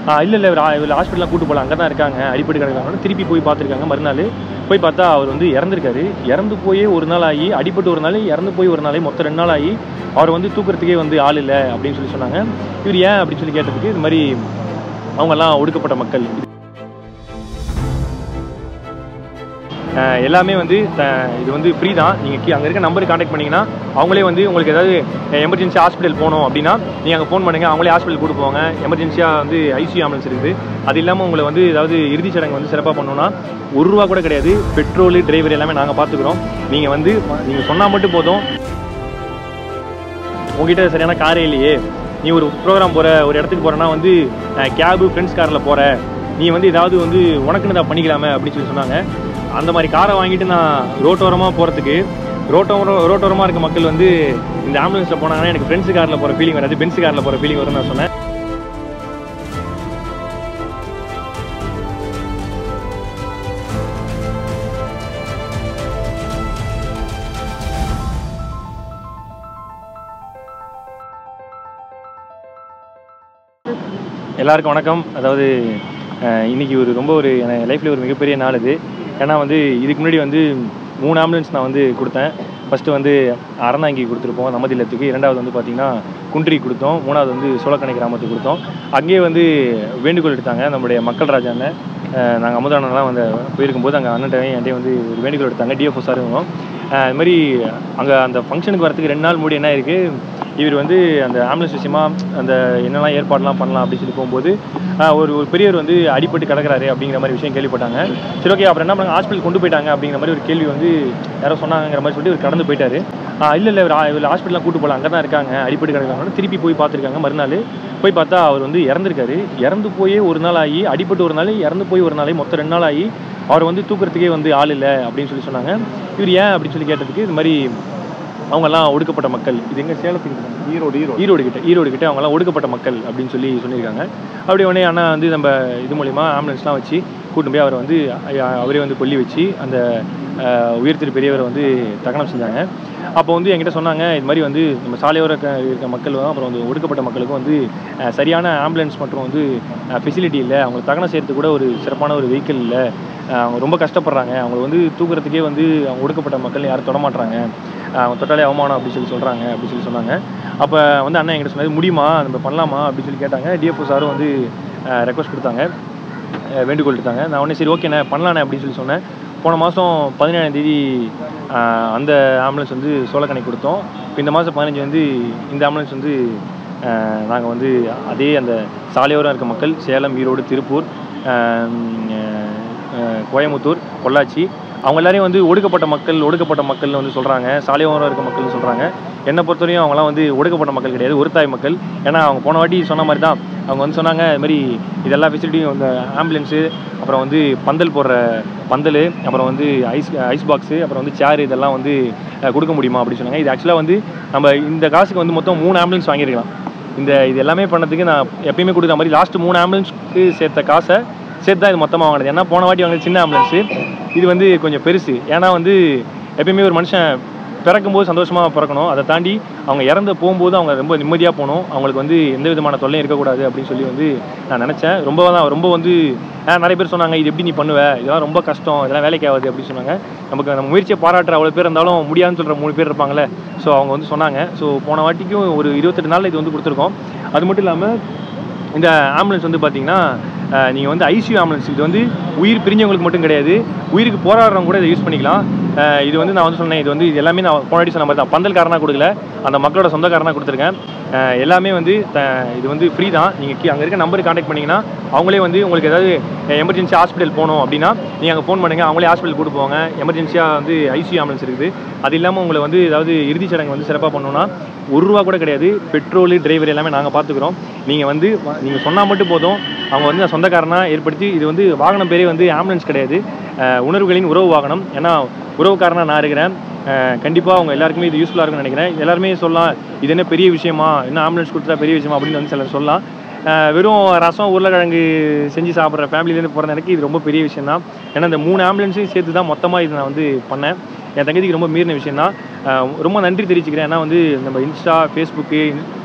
இல்லை இல்லை இவர் ஹாஸ்பிட்டலாம் கூட்டு போகலாம் அங்கே தான் இருக்காங்க அடிப்பட்டு கிடக்காங்க திருப்பி போய் பார்த்துருக்காங்க மறுநாள் போய் பார்த்தா அவர் வந்து இறந்துருக்காரு இறந்து போயே ஒரு நாள் ஆகி அடிபட்டு ஒரு நாள் இறந்து போய் ஒரு நாள் மொத்தம் ரெண்டு நாள் ஆகி அவர் வந்து தூக்குறதுக்கே வந்து ஆள் இல்லை அப்படின்னு சொல்லி சொன்னாங்க இவர் ஏன் அப்படின்னு சொல்லி கேட்டதுக்கு இது மாதிரி அவங்கெல்லாம் ஒடுக்கப்பட்ட மக்கள் அஹ் எல்லாமே வந்து த- இது வந்து ஃப்ரீ தான் நீங்கள் அங்கே இருக்க நம்பருக்கு காண்டாக்ட் பண்ணீங்கன்னா அவங்களே வந்து உங்களுக்கு ஏதாவது எமர்ஜென்சி ஹாஸ்பிட்டல் போகணும் அப்படின்னா நீங்கள் அங்கே ஃபோன் பண்ணுங்கள் அவங்களே ஹாஸ்பிட்டல் கூட்டு போவாங்க எமர்ஜென்சியாக வந்து ஐசியூ ஆம்புலன்ஸ் இருக்குது அது இல்லாமல் உங்களை வந்து ஏதாவது இறுதிச் சடங்கு வந்து சிறப்பாக பண்ணணும்னா ஒரு ரூபா கூட கிடையாது பெட்ரோலு டிரைவர் எல்லாமே நாங்கள் பார்த்துக்குறோம் நீங்கள் வந்து நீங்கள் சொன்னால் மட்டும் போதும் உங்ககிட்ட சரியான காரே இல்லையே நீ ஒரு ப்ரோக்ராம் போகிற ஒரு இடத்துக்கு போகிறேன்னா வந்து கேபு ஃப்ரெண்ட்ஸ் காரில் போகிற நீ வந்து ஏதாவது வந்து உனக்குன்னு தான் பண்ணிக்கலாமே அப்படின்னு சொல்லி சொன்னாங்க அந்த மாதிரி காரை வாங்கிட்டு நான் ரோட்டோரமாக போகிறதுக்கு ரோட்டோரம் ரோட்டோரமாக இருக்க மக்கள் வந்து இந்த ஆம்புலன்ஸில் போனாங்கன்னா எனக்கு ஃப்ரெண்ட்ஸ் காரில் போகிற ஃபீலிங் வராது பென்ஸ் காரில் போகிற ஃபீலிங் வரும்னு நான் சொன்னேன் எல்லாருக்கும் வணக்கம் அதாவது அஹ், இன்னைக்கு ஒரு ரொம்ப ஒரு என் லைஃப்பில் ஒரு மிகப்பெரிய நாள் இது ஏன்னா வந்து இதுக்கு முன்னாடி வந்து மூணு ஆம்புலன்ஸ் நான் வந்து கொடுத்தேன் ஃபஸ்ட்டு வந்து அறந்தாங்கி கொடுத்துருப்போம் நமதில்லத்துக்கு இரண்டாவது வந்து பார்த்திங்கன்னா குன்றி கொடுத்தோம் மூணாவது வந்து சோழக்கணை கிராமத்துக்கு கொடுத்தோம் அங்கேயே வந்து வேண்டுகோள் எடுத்தாங்க நம்முடைய மக்கள் ராஜா அண்ணன் நாங்கள் அமுதானெலாம் வந்து போயிருக்கும்போது அங்கே அண்ணன் என்கிட்ட வந்து ஒரு வேண்டுகோள் எடுத்தாங்க டிஎஃப்ஓ சார் இவங்க அஹ், இது மாதிரி அங்கே அந்த ஃபங்க்ஷனுக்கு வரதுக்கு ரெண்டு நாள் முன்னாடி என்ன இருக்குது இவர் வந்து அந்த ஆம்புலன்ஸ் விஷயமா அந்த என்னெல்லாம் ஏற்பாடுலாம் பண்ணலாம் அப்படின்னு சொல்லி போகும்போது ஆஹ், ஒரு ஒரு பெரியவர் வந்து அடிபட்டு கிடக்குறாரு அப்படிங்கிற மாதிரி விஷயம் கேள்விப்பட்டாங்க சரி ஓகே அப்புறம் என்ன பண்ணாங்க ஹாஸ்பிட்டல் கொண்டு போயிட்டாங்க அப்படிங்கிற மாதிரி ஒரு கேள்வி வந்து யாரோ சொன்னாங்கிற மாதிரி சொல்லிட்டு இவர் கடந்து போயிட்டாரு இல்லை இல்லை இவர் இவர் ஹாஸ்பிட்டலாம் கூட்டு போகலாம் அங்கே தான் இருக்காங்க அடிபட்டு கிடக்காங்க திருப்பி போய் பார்த்துருக்காங்க மறுநாள் போய் பார்த்தா அவர் வந்து இறந்துருக்காரு இறந்து போயே ஒரு நாள் ஆகி அடிபட்டு ஒரு நாள் இறந்து போய் ஒரு நாள் மொத்தம் ரெண்டு நாள் ஆகி அவர் வந்து தூக்குறதுக்கே வந்து ஆள் இல்லை அப்படின்னு சொல்லி சொன்னாங்க இவர் ஏன் அப்படின்னு சொல்லி கேட்டதுக்கு இது மாதிரி அவங்கெல்லாம் ஒடுக்கப்பட்ட மக்கள் இது எங்க சேலத்துக்கு தான். ஈரோடு ஈரோடு ஈரோடு கிட்ட ஈரோடு கிட்ட அவங்கெல்லாம் ஒடுக்கப்பட்ட மக்கள் அப்படின்னு சொல்லி சொல்லியிருக்காங்க அப்படி உடனே அண்ணா வந்து நம்ம இது மூலிமா ஆம்புலன்ஸ்லாம் வச்சு கூட்டு போய் அவரை வந்து அ- அவரே வந்து கொல்லி வச்சு அந்த அஹ், உயர் திரு பெரியவரை வந்து தகனம் செஞ்சாங்க அப்போ வந்து என்கிட்ட சொன்னாங்க இது மாதிரி வந்து நம்ம சாலையோர க- இருக்க மக்களும் அப்புறம் வந்து ஒடுக்கப்பட்ட மக்களுக்கும் வந்து அஹ், சரியான ஆம்புலன்ஸ் மற்றும் வந்து ஃபெசிலிட்டி இல்லை அவங்களுக்கு தகனம் செய்யறதுக்கு கூட ஒரு சிறப்பான ஒரு வெஹிக்கிள் இல்லை அஹ், அவங்க ரொம்ப கஷ்டப்படுறாங்க அவங்க வந்து தூக்குறதுக்கே வந்து அவங்க ஒடுக்கப்பட்ட மக்கள் யாரும் தொடமாட்றாங்க அஹ், அவங்க தொட்டாலே அவமானம் அப்படின்னு சொல்லி சொல்கிறாங்க அப்படின்னு சொல்லி சொன்னாங்க அப்போ வந்து அண்ணன் என்கிட்ட சொன்னது முடியுமா நம்ம பண்ணலாமா அப்படின்னு சொல்லி கேட்டாங்க டிஎஃப்ஓ சாரும் வந்து ரெக்வஸ்ட் கொடுத்தாங்க அஹ் வேண்டுகோள் எடுத்தாங்க நான் உடனே சரி ஓகேண்ணே பண்ணலாண்ணே அப்படின்னு சொல்லி சொன்னேன் போன மாதம் பதினேழாம் தேதி அஹ், அந்த ஆம்புலன்ஸ் வந்து சோழக்கணை கொடுத்தோம் இப்போ இந்த மாதம் பதினஞ்சு வந்து இந்த ஆம்புலன்ஸ் வந்து நாங்கள் வந்து அதே அந்த சாலையோரம் இருக்க மக்கள் சேலம் ஈரோடு திருப்பூர் அஹ், அஹ், அஹ், கோயமுத்தூர் பொள்ளாச்சி அவங்க எல்லாரையும் வந்து ஒடுக்கப்பட்ட மக்கள் ஒடுக்கப்பட்ட மக்கள்னு வந்து சொல்கிறாங்க சாலையோரம் இருக்க மக்கள்னு சொல்கிறாங்க என்னை பொறுத்தவரையும் அவங்களாம் வந்து ஒடுக்கப்பட்ட மக்கள் கிடையாது ஒரு தாய் மக்கள் ஏன்னா அவங்க போன வாட்டி சொன்ன மாதிரி தான் அவங்க வந்து சொன்னாங்க இது மாதிரி இதெல்லாம் ஃபெசிலிட்டியும் இந்த ஆம்புலன்ஸு அப்புறம் வந்து பந்தல் போடுற பந்தல் அப்புறம் வந்து ஐஸ் ஐஸ் பாக்ஸு அப்புறம் வந்து சேர் இதெல்லாம் வந்து அஹ், கொடுக்க முடியுமா அப்படின்னு சொன்னாங்க இது ஆக்சுவலாக வந்து நம்ம இந்த காசுக்கு வந்து மொத்தம் மூணு ஆம்புலன்ஸ் வாங்கியிருக்கலாம் இந்த இது எல்லாமே பண்ணதுக்கு நான் எப்பயுமே கொடுக்குற மாதிரி லாஸ்ட் மூணு ஆம்புலன்ஸ்க்கு சேர்த்த காசை சேர்த்து தான் இது மொத்தமாக வாங்கினது ஏன்னா போன வாட்டி வாங்கினது சின்ன ஆம்புலன்ஸு இது வந்து கொஞ்சம் பெருசு ஏன்னா வந்து எப்பயுமே ஒரு மனுஷன் பிறக்கும்போது சந்தோஷமாக பிறக்கணும் அதை தாண்டி அவங்க இறந்து போகும்போது அவங்க ரொம்ப நிம்மதியாக போகணும் அவங்களுக்கு வந்து எந்த விதமான தொல்லையும் இருக்கக்கூடாது அப்படின்னு சொல்லி வந்து நான் நினச்சேன் ரொம்ப தான் ரொம்ப வந்து ஆஹ் நிறைய பேர் சொன்னாங்க இது எப்படி நீ பண்ணுவ இதெல்லாம் ரொம்ப கஷ்டம் இதெல்லாம் வேலைக்கு ஆகாது அப்படின்னு சொன்னாங்க நமக்கு நம்ம முயற்சியை பாராட்டுற அவ்வளோ பேர் இருந்தாலும் முடியாதுன்னு சொல்கிற மூணு பேர் இருப்பாங்களே ஸோ அவங்க வந்து சொன்னாங்க ஸோ போன வாட்டிக்கும் ஒரு இருபத்தெட்டு நாளில் இது வந்து கொடுத்துருக்கோம் அது மட்டும் இல்லாமல் இந்த ஆம்புலன்ஸ் வந்து பார்த்தீங்கன்னா நீங்கள் வந்து ஐசியூ ஆம்புலன்ஸ் இது வந்து உயிர் பிரிஞ்சவங்களுக்கு மட்டும் கிடையாது உயிருக்கு போராடுறவங்க கூட இதை யூஸ் பண்ணிக்கலாம் அஹ் இது வந்து நான் வந்து சொன்னேன் இது வந்து இது எல்லாமே நான் போனாடி சொன்ன மாதிரி தான் பந்தல்காரனாக கொடுக்கல அந்த மக்களோட சொந்தக்காரனாக கொடுத்துருக்கேன் அஹ் எல்லாமே வந்து த- இது வந்து ஃப்ரீ தான் நீங்கள் அங்கே இருக்க நம்பருக்கு காண்டாக்ட் பண்ணிங்கன்னா அவங்களே வந்து உங்களுக்கு ஏதாவது எமர்ஜென்சி ஹாஸ்பிட்டல் போகணும் அப்படின்னா நீங்கள் அங்கே ஃபோன் பண்ணுங்கள் அவங்களே ஹாஸ்பிட்டல் கூட்டு போவாங்க எமர்ஜென்சியாக வந்து ஐசியூ ஆம்புலன்ஸ் இருக்குது அது இல்லாமல் உங்களை வந்து ஏதாவது இறுதிச் சடங்கு வந்து சிறப்பாக பண்ணணும்னா ஒரு ரூபா கூட கிடையாது பெட்ரோலு டிரைவர் எல்லாமே நாங்கள் பார்த்துக்குறோம் நீங்கள் வந்து நீங்கள் சொன்னால் மட்டும் போதும் அவங்க வந்து சொந்தக்காரனாக ஏற்படுத்தி இது வந்து வாகனம் பேரே வந்து ஆம்புலன்ஸ் கிடையாது அஹ் உணர்வுகளின் உறவு வாகனம் ஏன்னா உறவுக்காரனாக நான் இருக்கிறேன் கண்டிப்பாக அவங்க எல்லாருக்குமே இது யூஸ்ஃபுல்லாக இருக்கும்னு நினைக்கிறேன் எல்லாருமே சொல்லலாம் இது என்ன பெரிய விஷயமா என்ன ஆம்புலன்ஸ் கொடுத்தா பெரிய விஷயமா அப்படின்னு வந்து சிலர் சொல்லலாம் அஹ் வெறும் ரசம் உருளைக்கிழங்கு செஞ்சு சாப்பிட்ற ஃபேமிலியிலேருந்து பிறந்த எனக்கு இது ரொம்ப பெரிய விஷயம் தான் ஏன்னா இந்த மூணு ஆம்புலன்ஸையும் சேர்த்து தான் மொத்தமாக இது நான் வந்து பண்ணேன் என் தங்கச்சிக்கு ரொம்ப மீறின விஷயம் தான் ரொம்ப நன்றி தெரிவிச்சுக்கிறேன் ஏன்னா வந்து நம்ம இன்ஸ்டா ஃபேஸ்புக்கு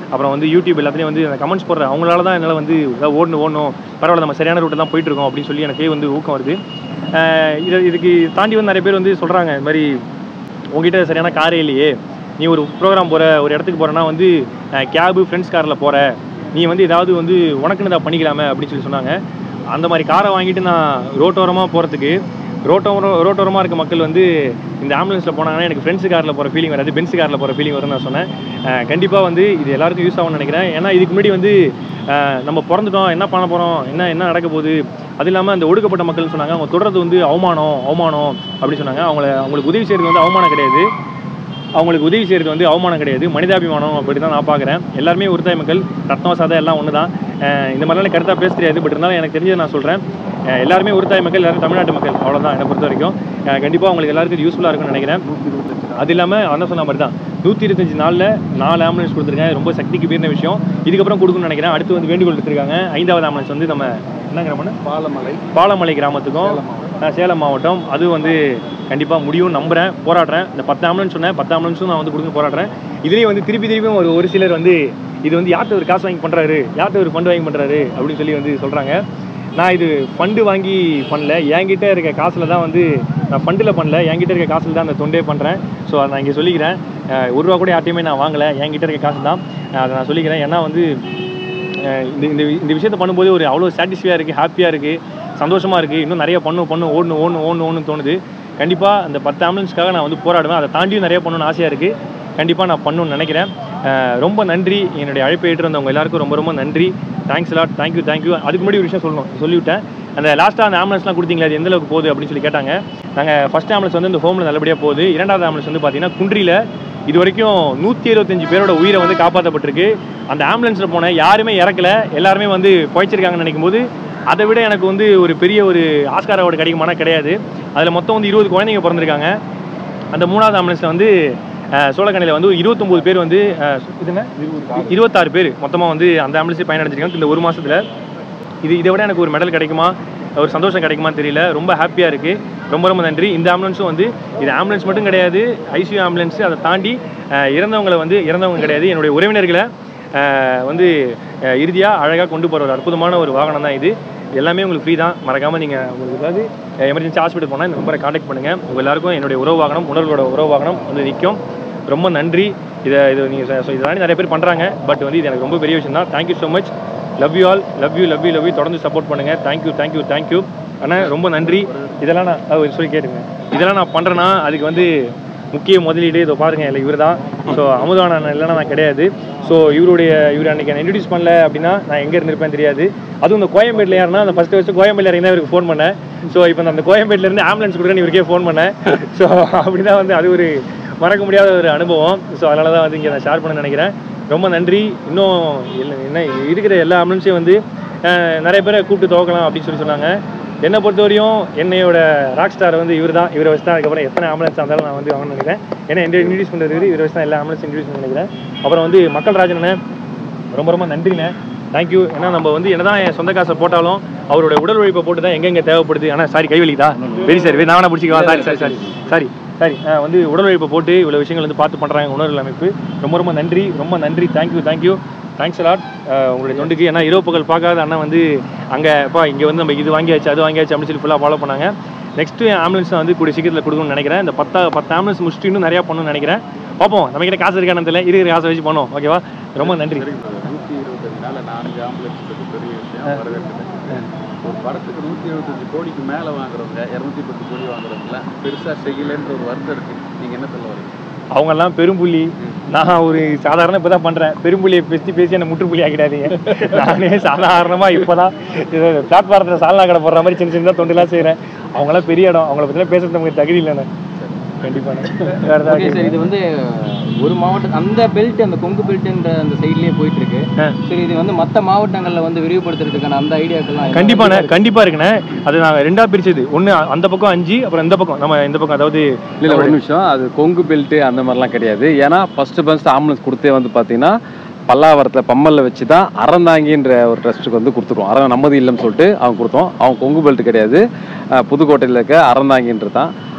அப்புறம் வந்து யூடியூப் எல்லாத்துலேயும் வந்து அந்த கமெண்ட்ஸ் போடுற அவங்களால தான் என்னால் வந்து ஏதாவது ஓடணும் ஓடணும் பரவாயில்ல நம்ம சரியான ரூட்டில் தான் போயிட்டு இருக்கோம் அப்படின்னு சொல்லி எனக்கே வந்து ஊக்கம் வருது அஹ் இது இதுக்கு தாண்டி வந்து நிறைய பேர் வந்து சொல்கிறாங்க இந்த மாதிரி உங்ககிட்ட சரியான காரே இல்லையே நீ ஒரு ப்ரோக்ராம் போகிற ஒரு இடத்துக்கு போகிறேன்னா வந்து கேபு ஃப்ரெண்ட்ஸ் காரில் போகிற நீ வந்து ஏதாவது வந்து உனக்குன்னு தான் பண்ணிக்கலாமே அப்படின்னு சொல்லி சொன்னாங்க அந்த மாதிரி காரை வாங்கிட்டு நான் ரோட்டோரமாக போகிறதுக்கு ரோட்டோரம் ரோட்டோரமாக இருக்க மக்கள் வந்து இந்த ஆம்புலன்ஸில் போனாங்கன்னா எனக்கு ஃப்ரெண்ட்ஸ் காரில் போகிற ஃபீலிங் வராது பென்ஸ் காரில் போகிற ஃபீலிங் வரும்னு நான் சொன்னேன் கண்டிப்பாக வந்து இது எல்லாருக்கும் யூஸ் ஆகும்னு நினைக்கிறேன் ஏன்னா இதுக்கு முன்னாடி வந்து அஹ், நம்ம பிறந்துட்டோம் என்ன பண்ண போகிறோம் என்ன என்ன நடக்க போகுது அது இல்லாமல் அந்த ஒடுக்கப்பட்ட மக்கள்னு சொன்னாங்க அவங்க தொடர்றது வந்து அவமானம் அவமானம் அப்படின்னு சொன்னாங்க அவங்கள அவங்களுக்கு உதவி செய்கிறது வந்து அவமானம் கிடையாது அவங்களுக்கு உதவி செய்கிறது வந்து அவமானம் கிடையாது மனிதாபிமானம் அப்படி தான் நான் பார்க்குறேன் எல்லாருமே ஒருத்தாய் மக்கள் ரத்னம் சாதா எல்லாம் ஒன்று தான் இந்த மாதிரிலாம் கருத்தாக பேச தெரியாது பட் இருந்தாலும் எனக்கு தெரிஞ்சதை நான் சொல்கிறேன் எல்லாருமே ஒருத்தாய் மக்கள் எல்லாரும் தமிழ்நாட்டு மக்கள் அவ்வளோதான் என்னை பொறுத்த வரைக்கும் கண்டிப்பாக உங்களுக்கு எல்லாருக்கும் இது யூஸ்ஃபுல்லாக இருக்கும்னு நினைக்கிறேன் அது இல்லாமல் அண்ணன் சொன்ன மாதிரி தான் நூற்றி இருபத்தஞ்சு நாளில் நாலு ஆம்புலன்ஸ் கொடுத்துருக்கேன் ரொம்ப சக்திக்கு மீறின விஷயம் இதுக்கப்புறம் கொடுக்கணும்னு நினைக்கிறேன் அடுத்து வந்து வேண்டுகோள் எடுத்திருக்காங்க ஐந்தாவது ஆம்புலன்ஸ் வந்து நம்ம என்ன கிராமம்னு பாலமலை பாலமலை கிராமத்துக்கும் நான் சேலம் மாவட்டம் அது வந்து கண்டிப்பாக முடியும் நம்புகிறேன் போராடுறேன் இந்த பத்து ஆம்புலன்ஸ் சொன்னேன் பத்து ஆம்புலன்ஸும் நான் வந்து கொடுக்க போராடுறேன் இதுலேயும் வந்து திருப்பி திருப்பியும் ஒரு ஒரு சிலர் வந்து இது வந்து யார்கிட்ட ஒரு காசு வாங்கி பண்ணுறாரு யார்கிட்ட ஒரு ஃபண்டு வாங்கி பண்ணுறாரு அப்படின்னு சொல்லி வந்து சொல்கிறாங்க நான் இது ஃபண்டு வாங்கி பண்ணல என்கிட்ட இருக்க காசில் தான் வந்து நான் ஃபண்டில் பண்ணல என்கிட்ட இருக்க காசில் தான் அந்த தொண்டே பண்ணுறேன் ஸோ அதை நான் இங்கே சொல்லிக்கிறேன் அஹ் ஒரு ரூபா கூட யார்ட்டையுமே நான் வாங்கலை என்கிட்ட இருக்க காசு தான் அஹ் அதை நான் சொல்லிக்கிறேன் ஏன்னா வந்து அஹ் இந்த இந்த இந்த விஷயத்தை பண்ணும்போது ஒரு அவ்வளோ சாட்டிஸ்ஃபையாக இருக்குது ஹாப்பியாக இருக்குது சந்தோஷமாக இருக்குது இன்னும் நிறைய பண்ணும் பண்ணும் ஓடணும் ஓடணும் ஓடணும் ஓடணும் தோணுது கண்டிப்பாக அந்த பத்து ஆம்புலன்ஸ்க்காக நான் வந்து போராடுவேன் அதை தாண்டியும் நிறைய பண்ணணும்னு ஆசையாக இருக்குது கண்டிப்பாக நான் பண்ணணும்னு நினைக்கிறேன் அஹ் ரொம்ப நன்றி என்னுடைய அழைப்பை ஏற்றிருந்தவங்க எல்லாருக்கும் ரொம்ப ரொம்ப நன்றி தேங்க்ஸ் லாட் தேங்க்யூ தேங்க்யூ அதுக்கு முன்னாடி ஒரு விஷயம் சொல்லணும் சொல்லிவிட்டேன் அந்த லாஸ்ட்டாக அந்த ஆம்புலன்ஸ்லாம் கொடுத்தீங்களா அது எந்த அளவுக்கு போகுது அப்படின்னு சொல்லி கேட்டாங்க நாங்கள் ஃபஸ்ட் ஆம்புலன்ஸ் வந்து இந்த ஹோமில் நல்லபடியாக போகுது இரண்டாவது ஆம்புலன்ஸ் வந்து பார்த்தீங்கன்னா குன்றியில் இது வரைக்கும் நூற்றி இருபத்தஞ்சு பேரோட உயிரை வந்து காப்பாற்றப்பட்டிருக்கு அந்த ஆம்புலன்ஸில் போன யாருமே இறக்கல எல்லாருமே வந்து போய்ச்சிருக்காங்கன்னு நினைக்கும் போது அதை விட எனக்கு வந்து ஒரு பெரிய ஒரு ஆஸ்கார் அவார்டு கிடைக்குமானா கிடையாது அதில் மொத்தம் வந்து இருபது குழந்தைங்க பிறந்திருக்காங்க அந்த மூணாவது ஆம்புலன்ஸில் வந்து அஹ், சோழக்கண்ணையில் வந்து இருபத்தொம்போது பேர் வந்து அஹ், இதுங்க இருபத்தாறு பேர் மொத்தமாக வந்து அந்த ஆம்புலன்ஸே பயனடைஞ்சிருக்காங்க இந்த ஒரு மாசத்துல இது இதை விட எனக்கு ஒரு மெடல் கிடைக்குமா ஒரு சந்தோஷம் கிடைக்குமான்னு தெரியல ரொம்ப ஹாப்பியாக இருக்குது ரொம்ப ரொம்ப நன்றி இந்த ஆம்புலன்ஸும் வந்து இது ஆம்புலன்ஸ் மட்டும் கிடையாது ஐசியூ ஆம்புலன்ஸ் அதை தாண்டி அஹ், இறந்தவங்களை வந்து இறந்தவங்க கிடையாது என்னுடைய உறவினர்களை அஹ், வந்து இறுதியாக அழகாக கொண்டு போகிற ஒரு அற்புதமான ஒரு வாகனம் தான் இது எல்லாமே உங்களுக்கு ஃப்ரீ தான் மறக்காமல் நீங்கள் உங்களுக்கு ஏதாவது எமர்ஜென்சி ஹாஸ்பிட்டல் போனால் இந்த நம்பரை காண்டாக்ட் பண்ணுங்கள் உங்கள் எல்லாருக்கும் என்னுடைய உறவு வாகனம் உணர்வோட உறவு வாகனம் வந்து நிற்கும் ரொம்ப நன்றி இதை இது நீங்கள் இதை தாண்டி நிறைய பேர் பண்ணுறாங்க பட் வந்து இது எனக்கு ரொம்ப பெரிய விஷயம் தான் thank you so much love you all love you love you love you தொடர்ந்து சப்போர்ட் பண்ணுங்கள் தேங்க்யூ தேங்க்யூ தேங்க்யூ அண்ணா ரொம்ப நன்றி இதெல்லாம் நான் அஹ் ஒரு சொல்லி கேட்டுங்க இதெல்லாம் நான் பண்ணுறேன்னா அதுக்கு வந்து முக்கிய முதலீடு இதோ பாருங்க இல்லை இவர் தான் ஸோ அமுதான அண்ணன் இல்லைன்னா நான் கிடையாது ஸோ இவருடைய இவர் அன்னைக்கு நான் இன்ட்ரடியூஸ் பண்ணல அப்படின்னா நான் எங்கே இருந்திருப்பேன் தெரியாது அதுவும் இந்த கோயம்பேட்டில் யாருன்னா அந்த ஃபஸ்ட்டு ஃபஸ்ட்டு கோயம்பேட்டில் இறங்கி தான் இவருக்கு ஃபோன் பண்ணேன் ஸோ இப்போ அந்த கோயம்பேட்டில் இருந்து ஆம்புலன்ஸ் கொடுக்குறேன்னு இவருக்கே ஃபோன் பண்ணேன் ஸோ அப்படி தான் வந்து அது ஒரு மறக்க முடியாத ஒரு அனுபவம் ஸோ அதனால தான் வந்து இங்கே நான் ஷேர் பண்ண நினைக்கிறேன் ரொம்ப நன்றி இன்னும் என்ன- என்ன இருக்கிற எல்லா ஆம்புலன்ஸையும் வந்து அஹ், நிறைய பேரை கூப்பிட்டு துவக்கலாம் அப்படின்னு சொல்லி சொன்னாங்க என்னை பொறுத்தவரையும் என்னையோட ராக் ஸ்டார் வந்து இவர் தான் இவரை வச்சு தான் அதுக்கப்புறம் எத்தனை ஆம்புலன்ஸ் இருந்தாலும் நான் வந்து வாங்கணும்னு நினைக்கிறேன் ஏன்னா என்ன இன்ட்ரடியூஸ் பண்ணுறது இவர் இவரை வச்சு தான் எல்லா ஆம்புலன்ஸ் இன்ட்ரடியூஸ் பண்ண நினைக்கிறேன் அப்புறம் வந்து மக்கள் ராஜனண்ணே ரொம்ப ரொம்ப நன்றிண்ணே தேங்க்யூ ஏன்னா நம்ம வந்து என்னதான் என் சொந்த காசை போட்டாலும் அவரோட உடல் உழைப்பை போட்டு தான் எங்கெங்க தேவைப்படுது ஆனால் சாரி கைவலிதா வெரி சாரி நான் வேணா பிடிச்சிக்கலாம் sorry sorry sorry sorry sorry வந்து உடல் உழைப்பை போட்டு இவ்வளோ விஷயங்கள் வந்து பார்த்து பண்ணுறாங்க உணர்வு அமைப்பு ரொம்ப ரொம்ப நன்றி ரொம்ப நன்றி தேங்க்யூ தேங்க்யூ தேங்க்ஸ் லாட் உங்களுடைய தொண்டுக்கு ஏன்னா இரவு பகல் பார்க்காத அண்ணன் வந்து அங்கே அப்பா இங்கே வந்து நம்ம இது வாங்கியாச்சு அது வாங்கியாச்சு அப்படின்னு சொல்லி ஃபுல்லாக ஃபாலோ பண்ணாங்க நெக்ஸ்ட்டு ஆம்புலன்ஸ் வந்து கூடிய சீக்கிரத்தில் கொடுக்கணும்னு நினைக்கிறேன் இந்த பத்தா பத்து ஆம்புலன்ஸ் முடிச்சுட்டு இன்னும் நிறையா பண்ணணும்னு நினைக்கிறேன் பார்ப்போம் நம்ம கிட்ட காசு இருக்கானு தெரியல இருக்கிற காசை வச்சு பண்ணோம் ஓகேவா ரொம்ப நன்றி நூற்றி இருபத்தஞ்சு நாள் நான்கு ஆம்புலன்ஸ் பெரிய விஷயம் வரவேற்கிறேன் ஒரு படத்துக்கு நூற்றி எழுபத்தஞ்சு கோடிக்கு மேலே வாங்குறவங்க இரநூத்தி பத்து கோடி வாங்குறவங்கலாம் பெருசாக செய்யலைன்ற ஒரு வருத்தம் இருக்குது நீங்கள் என்ன சொல்ல வரீங்க அவங்கெல்லாம் பெரும்புள்ளி நான் ஒரு சாதாரண இப்போ தான் பண்ணுறேன் பெரும்புள்ளியை பேசி பேசி என்னை முற்றுப்புள்ளி ஆக்கிடாதீங்க நானே சாதாரணமாக இப்போ தான் பிளாட்ஃபாரத்தில் சால்னா கடை போடுற மாதிரி சின்ன சின்னதாக தொண்டெல்லாம் செய்கிறேன் அவங்களாம் பெரிய இடம் அவங்கள பற்றிலாம் பேசுறது நமக்கு தகுதி இல்லைண்ணே கண்டிப்பாண்ணே வேறு ஓகே சார் ஏதாவது இது வந்து ஒரு மாவட்டம் அந்த பெல்ட் அந்த கொங்கு பெல்ட்ன்ற அந்த சைட்லயே போயிட்டு இருக்கு ஆ. சரி இது வந்து மற்ற மாவட்டங்கள்ல வந்து விரிவுபடுத்துறதுக்கான அந்த ஐடியாக்கெல்லாம் கண்டிப்பாண்ணே கண்டிப்பாக இருக்குண்ணே அது நாங்கள் ரெண்டாக பிரிச்சது ஒன்று அந்த பக்கம் அஞ்சு அப்புறம் இந்த பக்கம் நம்ம இந்த பக்கம் அதாவது இல்லை ஒரு நிமிஷம் அது கொங்கு பெல்ட் அந்த மாதிரிலாம் கிடையாது ஏன்னா ஃபர்ஸ்ட் ஃபர்ஸ்ட் ஆம்புலன்ஸ் கொடுத்தே வந்து பார்த்தீங்கன்னா பல்லாவரத்தில் பம்மல்ல வச்சு தான் அறந்தாங்கின்ற ஒரு ட்ரஸ்ட்டுக்கு வந்து கொடுத்துருக்கோம் அறம் நமது இல்லைன்னு சொல்லிட்டு அவங்க கொடுத்தோம் அவங்க கொங்கு பெல்ட் கிடையாது அஹ் புதுக்கோட்டையில் இருக்க அறந்தாங்கின்றது தான்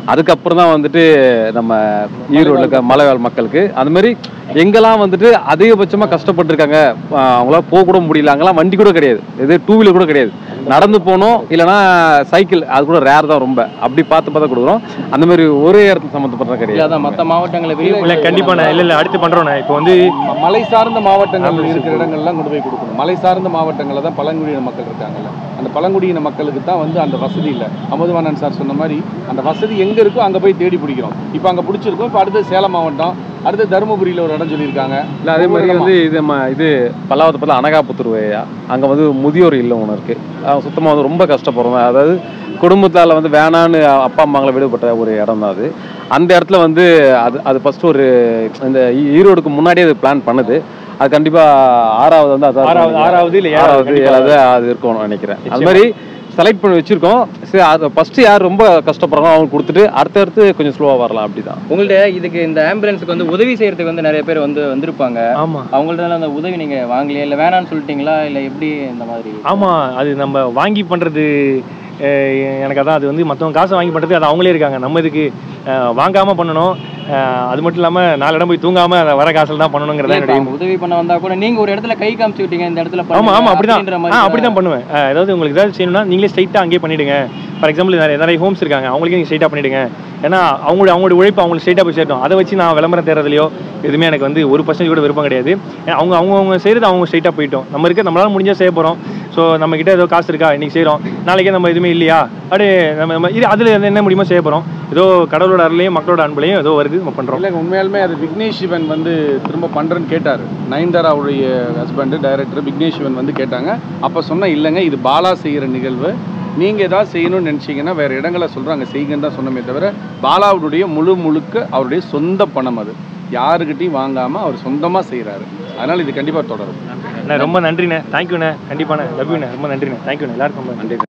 அதுக்கப்புறம் தான் வந்துட்டு நம்ம ஈரோடுல இருக்க மலைவாழ் மக்களுக்கு அந்த மாதிரி எங்கெல்லாம் வந்துட்டு அதிகபட்சமாக கஷ்டப்பட்டிருக்காங்க ஆஹ் அவங்களால போக கூட முடியல அங்கெல்லாம் வண்டி கூட கிடையாது இது டூ வீலர் கூட கிடையாது நடந்து போகணும் இல்லைன்னா சைக்கிள் அது கூட ரேர் தான் ரொம்ப அப்படி பார்த்து பார்த்து கொடுக்குறோம் அந்த மாதிரி ஒரே இடத்துல சம்மந்தப்பட்ட இல்ல கிடையாது அதான் மத்த மாவட்டங்களை விரிவு இல்லை கண்டிப்பாக நான் இல்லை இல்லை அடுத்து பண்ணுறோண்ணே இப்போ வந்து ம- மலை சார்ந்த மாவட்டங்கள் இருக்கிற இடங்கள்லாம் கொண்டு போய் கொடுக்கணும் மலை சார்ந்த மாவட்டங்களில் தான் பழங்குடியின மக்கள் இருக்காங்கல்ல அந்த பழங்குடியின மக்களுக்கு தான் வந்து அந்த வசதி இல்லை அமுதவாணன் சார் சொன்ன மாதிரி அந்த வசதி எங்கே இருக்கோ அங்கே போய் தேடி பிடிக்கிறோம் இப்போ அங்கே பிடிச்சிருக்கோம் இப்போ அடுத்து சேலம் மாவட்டம் அடுத்து தருமபுரியில் ஒரு இடம் சொல்லியிருக்காங்க இல்லை அதே மாதிரி வந்து இது நம்ம இது பல்லாவத்தை பற்றி அனகாபுத்தூர் வழியா அங்கே வந்து முதியோர் இல்லம் ஒன்று இருக்குது சுத்தமாக வந்து ரொம்ப கஷ்டப்படுறோம் அதாவது குடும்பத்தால் வந்து வேணான்னு அப்பா அம்மாங்களை விடுபட்ட ஒரு இடம் தான் அது அந்த இடத்துல வந்து அது அது ஃபஸ்ட்டு ஒரு இந்த ஈ- ஈரோடுக்கு முன்னாடியே அது பிளான் பண்ணுது அது கண்டிப்பாக ஆறாவது வந்து அதான் ஆறாவது ஆறாவது இல்லை ஏழாவது ஆறாவது கண்டிப்பா. ஏழாவது அது இருக்கணும்னு நினைக்கிறேன் அது மாதிரி செலக்ட் பண்ணி வச்சிருக்கோம் சரி அது ஃபஸ்ட்டு யார் ரொம்ப கஷ்டப்படுறாங்களோ அவங்க கொடுத்துட்டு அடுத்தடுத்து கொஞ்சம் ஸ்லோவாக வரலாம் அப்படி தான் உங்கள்ட்ட இதுக்கு இந்த ஆம்புலன்ஸுக்கு வந்து உதவி செய்யறதுக்கு வந்து நிறைய பேர் வந்து வந்திருப்பாங்க ஆமாம் அவங்கள்ட்ட அந்த உதவி நீங்க வாங்கலையா இல்ல வேணாம்னு சொல்லிட்டீங்களா இல்ல எப்படி இந்த மாதிரி ஆமாம் அது நம்ம வாங்கி பண்ணுறது எனக்கு அதான் அது வந்து மற்றவங்க காசை வாங்கி பண்ணுறது அது அவங்களே இருக்காங்க நம்ம இதுக்கு வாங்காமல் பண்ணணும் அஹ், அது மட்டும் இல்லாமல் நாலு இடம் போய் தூங்காமல் வர காசில் தான் பண்ணணுங்கிறதா இல்ல, இப்ப என்னுடைய அவங்க உதவி பண்ண வந்தா கூட நீங்க ஒரு இடத்துல கை காமிச்சு விட்டீங்க இந்த இடத்துல ஆமா பண்ணுங்க ஆமா அப்படிதான் அப்படின்ற ஆ மாதிரி அப்படிதான் பண்ணுவேன் அஹ் அதாவது உங்களுக்கு ஏதாவது செய்யணும்னா நீங்களே ஸ்ட்ரைட்டாக அங்கேயே பண்ணிடுங்க ஃபார் எக்ஸாம்பிள் நிறைய நிறைய ஹோம்ஸ் இருக்காங்க அவங்களுக்கே நீங்கள் ஸ்ட்ரைட்டாக பண்ணிடுங்க ஏன்னா அவங்களுடைய அவங்களுடைய உழைப்பு அவங்களுக்கு ஸ்ட்ரைட்டாக போய் சேரட்டும் அதை வச்சு நான் விளம்பரம் தேடுறதுலையோ எதுவுமே எனக்கு வந்து ஒரு பர்சன்ட் கூட விருப்பம் கிடையாது ஏன்னா அவங்க அவங்க அவங்க செய்கிறது அவங்க ஸ்ட்ரைட்டாக போயிட்டோம் நம்ம இருக்க நம்மளால முடிஞ்சா செய்ய போகிறோம் ஸோ நம்ம கிட்ட ஏதோ காசு இருக்கா இன்னைக்கு செய்கிறோம் நாளைக்கே நம்ம எதுவுமே இல்லையா அப்படியே நம்ம நம்ம இது அதில் என்ன முடியுமோ செய்ய போகிறோம் ஏதோ கடவுளோட அருளையும் மக்களோட அன்புலையும் ஏதோ வருது நம்ம பண்ணுறோம் இல்லைங்க உண்மையாலுமே அது விக்னேஷ் சிவன் வந்து திரும்ப பண்ணுறேன்னு கேட்டார் நயன்தாராவுடைய ஹஸ்பண்டு டைரக்டர் விக்னேஷ் சிவன் வந்து கேட்டாங்க அப்போ சொன்னா இல்லைங்க இது பாலா செய்கிற நிகழ்வு நீங்கள் ஏதாவது செய்யணும்னு நினச்சிங்கன்னா வேறு இடங்களை சொல்கிறாங்க செய்யுங்கன்னு தான் சொன்னமே தவிர பாலாவுடைய முழு முழுக்க அவருடைய சொந்த பணம் அது யாருக்கிட்டையும் வாங்காமல் அவர் சொந்தமாக செய்கிறாரு அதனால் இது கண்டிப்பாக தொடரும் அண்ணே ரொம்ப நன்றிண்ணே தேங்க்யூண்ணே கண்டிப்பாண்ணே லவ்யூண்ணே ரொம்ப நன்றிண்ணே தேங்க்யூண்ணே எல்லாருக்கும் ரொம்ப நன்றி